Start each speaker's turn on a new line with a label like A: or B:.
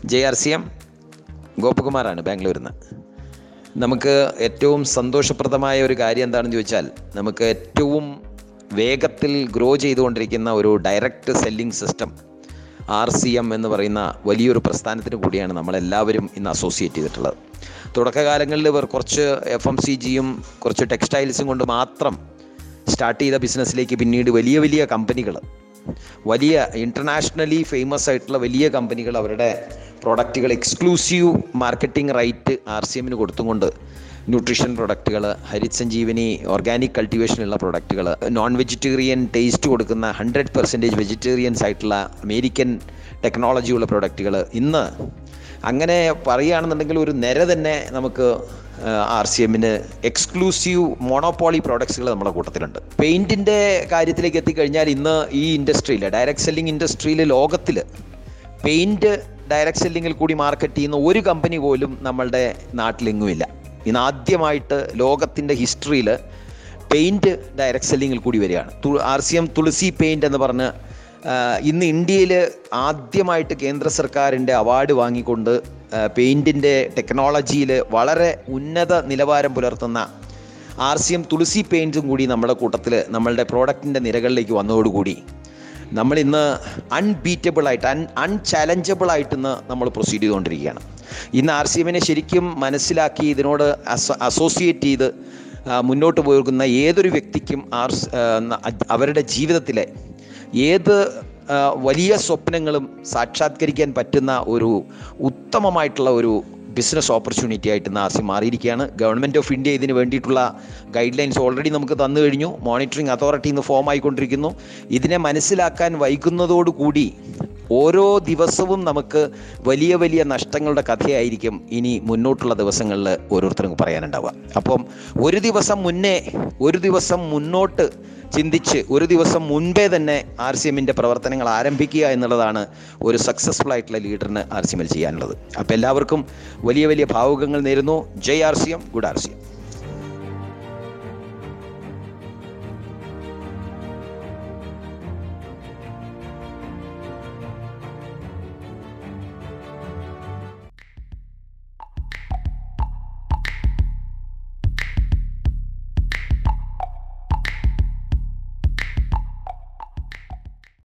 A: J R C M ഗോപകുമാറാണ് ബാംഗ്ലൂരിൽ നിന്ന് നമുക്ക് ഏറ്റവും സന്തോഷപ്രദമായ ഒരു കാര്യം എന്താണെന്ന് ചോദിച്ചാൽ നമുക്ക് ഏറ്റവും വേഗത്തിൽ ഗ്രോ ചെയ്തുകൊണ്ടിരിക്കുന്ന ഒരു direct selling system R C M എന്ന് പറയുന്ന വലിയൊരു പ്രസ്ഥാനത്തിന് കൂടിയാണ് നമ്മളെല്ലാവരും ഇന്ന് അസോസിയേറ്റ് ചെയ്തിട്ടുള്ളത് തുടക്കകാലങ്ങളിൽ ഇവർ കുറച്ച് എഫ് എം സി ജിയും കുറച്ച് ടെക്സ്റ്റൈൽസും കൊണ്ട് മാത്രം സ്റ്റാർട്ട് ചെയ്ത ബിസിനസ്സിലേക്ക് പിന്നീട് വലിയ വലിയ കമ്പനികൾ വലിയ ഇൻ്റർനാഷണലി ഫേമസ് ആയിട്ടുള്ള വലിയ കമ്പനികൾ അവരുടെ പ്രൊഡക്റ്റുകൾ exclusive marketing right R C എമ്മിന് കൊടുത്തുകൊണ്ട് ന്യൂട്രീഷൻ പ്രൊഡക്റ്റുകൾ ഹരിത് സഞ്ജീവനി ഓർഗാനിക് കൾട്ടിവേഷനുള്ള പ്രൊഡക്റ്റുകൾ നോൺ വെജിറ്റേറിയൻ ടേസ്റ്റ് കൊടുക്കുന്ന ഹൺഡ്രഡ് പെർസെൻറ്റേജ് വെജിറ്റേറിയൻസ് ആയിട്ടുള്ള അമേരിക്കൻ ടെക്നോളജിയുള്ള പ്രൊഡക്റ്റുകൾ ഇന്ന് അങ്ങനെ പറയുകയാണെന്നുണ്ടെങ്കിൽ ഒരു നിര തന്നെ നമുക്ക് ആർ സി എമ്മിന് എക്സ്ക്ലൂസീവ് മോണോപോളി പ്രോഡക്ട്സുകൾ നമ്മുടെ കൂട്ടത്തിലുണ്ട് പെയിൻറ്റിൻ്റെ കാര്യത്തിലേക്ക് എത്തിക്കഴിഞ്ഞാൽ ഇന്ന് ഈ ഇൻഡസ്ട്രിയിൽ ഡയറക്റ്റ് സെല്ലിംഗ് ഇൻഡസ്ട്രിയിൽ ലോകത്തിൽ പെയിൻറ്റ് ഡയറക്റ്റ് സെല്ലിങ്ങിൽ കൂടി മാർക്കറ്റ് ചെയ്യുന്ന ഒരു കമ്പനി പോലും നമ്മളുടെ നാട്ടിലെങ്ങുമില്ല ഇന്ന് ആദ്യമായിട്ട് ലോകത്തിൻ്റെ ഹിസ്റ്ററിയിൽ പെയിൻറ്റ് ഡയറക്റ്റ് സെല്ലിങ്ങിൽ കൂടി വരികയാണ് R C M Tulasi paint എന്ന് പറഞ്ഞ് ആ, ഇന്ന് ഇന്ത്യയിൽ ആദ്യമായിട്ട് കേന്ദ്ര സർക്കാരിൻ്റെ അവാർഡ് വാങ്ങിക്കൊണ്ട് പെയിൻറ്റിൻ്റെ ടെക്നോളജിയിൽ വളരെ ഉന്നത നിലവാരം പുലർത്തുന്ന ആർ സി എം തുളസി പെയിൻറ്റും കൂടി നമ്മുടെ കൂട്ടത്തിൽ നമ്മളുടെ പ്രോഡക്റ്റിൻ്റെ നിരകളിലേക്ക് വന്നതോടുകൂടി നമ്മൾ ഇന്ന് അൺബീറ്റബിൾ ആയിട്ട് അൺ അൺചാലഞ്ചബിൾ ആയിട്ട് ഇന്ന് നമ്മൾ പ്രൊസീഡ് ചെയ്തുകൊണ്ടിരിക്കുകയാണ് ഇന്ന് ആർ സി എമ്മിനെ ശരിക്കും മനസ്സിലാക്കി ഇതിനോട് അസോ അസോസിയേറ്റ് ചെയ്ത് ആ, മുന്നോട്ട് പോകുന്ന ഏതൊരു വ്യക്തിക്കും ആർ സ്- ആ, ന- അവരുടെ ജീവിതത്തിലെ ഏത് ആ, വലിയ സ്വപ്നങ്ങളും സാക്ഷാത്കരിക്കാൻ പറ്റുന്ന ഒരു ഉത്തമമായിട്ടുള്ള ഒരു ബിസിനസ് ഓപ്പർച്യൂണിറ്റി ആയിട്ട് ഇന്ന് ആസി മാറിയിരിക്കുകയാണ് ഗവൺമെൻറ് ഓഫ് ഇന്ത്യ ഇതിന് വേണ്ടിയിട്ടുള്ള ഗൈഡ് ലൈൻസ് ഓൾറെഡി നമുക്ക് തന്നു കഴിഞ്ഞു മോണിറ്ററിംഗ് അതോറിറ്റി ഇന്ന് ഫോം ആയിക്കൊണ്ടിരിക്കുന്നു ഇതിനെ മനസ്സിലാക്കാൻ വൈകുന്നതോടുകൂടി ഓരോ ദിവസവും നമുക്ക് വലിയ വലിയ നഷ്ടങ്ങളുടെ കഥയായിരിക്കും ഇനി മുന്നോട്ടുള്ള ദിവസങ്ങളിൽ ഓരോരുത്തരും പറയാനുണ്ടാവുക അപ്പം ഒരു ദിവസം മുന്നേ ഒരു ദിവസം മുന്നോട്ട് ചിന്തിച്ച് ഒരു ദിവസം മുൻപേ തന്നെ ആർ സി എമ്മിൻ്റെ പ്രവർത്തനങ്ങൾ ആരംഭിക്കുക എന്നുള്ളതാണ് ഒരു സക്സസ്ഫുൾ ആയിട്ടുള്ള ലീഡറിന് ആർ സി എമ്മിൽ ചെയ്യാനുള്ളത് അപ്പോൾ എല്ലാവർക്കും വലിയ വലിയ ഭാവുകങ്ങൾ നേരുന്നു Jai R C M good R C M